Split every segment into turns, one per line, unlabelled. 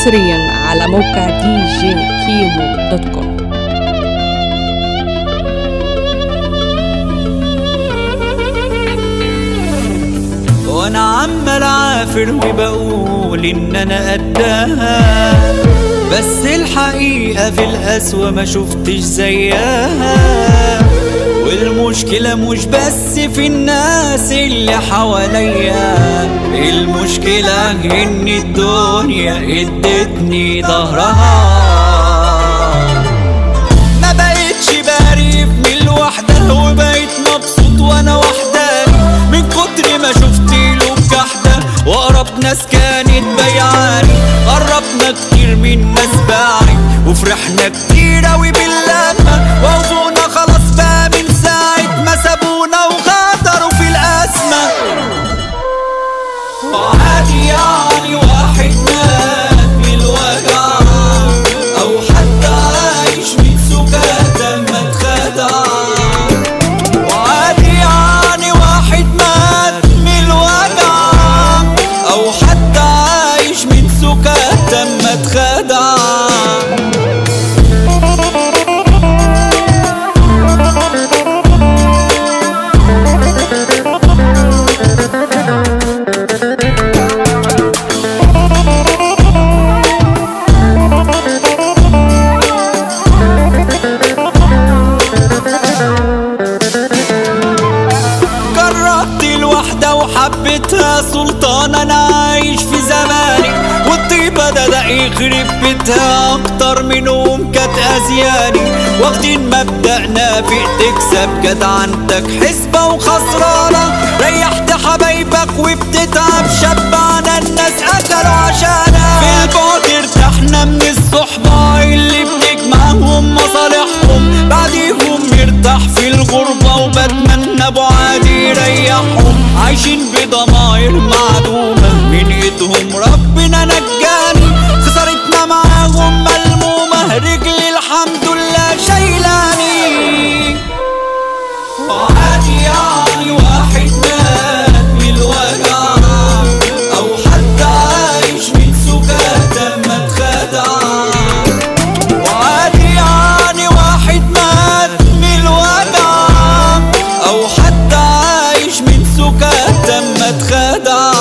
حصريا على موقع دي جي كيمو دوت كوم
وانا عمال عافر وبقول ان انا قدها بس الحقيقة في القسوة ما شفتش زيها والمشكلة مش بس في الناس اللي حواليا المشكلة ان الدنيا ادتني ظهرها ما بقتش بعرف من الوحدة وبقيت مبسوط وانا وحداني من كتر ما شفت له بجحدة واقرب ناس كانت بيعاني قربنا كتير من ناس باعي وفرحنا كتير اوي باللمة ووفونا خلاص بقى من ساعة ما سابونا وغادروا في الأزمة وعادي يعني واحد مات من الوجع أو حتى عايش من سكات لما اتخدع وعادي يعني واحد مات من الوجع أو حتى عايش من سكات لما اتخدع جربت الوحدة وحبيتها سلطان انا عايش في زماني والطيبة ده ده يخرب بيتها اكتر منهم كانت ازياني واخدين مبدأنا في تكسب جدعنتك حسبة وخسرانة ريحت حبايبك وبتتعب شبعنا الناس اكلوا عشانك في البعد ارتحنا من الصحبة اللي بتجمعهم مصالحهم بعديهم مرتاح في الغربة وبتمنى بعاد يريحهم عايشين بضماير معدومة من ايدهم ربنا نجاني خسارتنا معاهم ملمومة رجلي الحمد لله شايلاني وعادي يعني واحد مات من الوجع او حتى عايش من سكات لما اتخدع وعادي يعني واحد مات من الوجع او حتى عايش من سكات لما اتخدع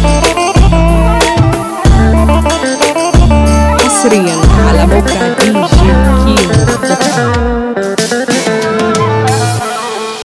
حصريا على موقع دي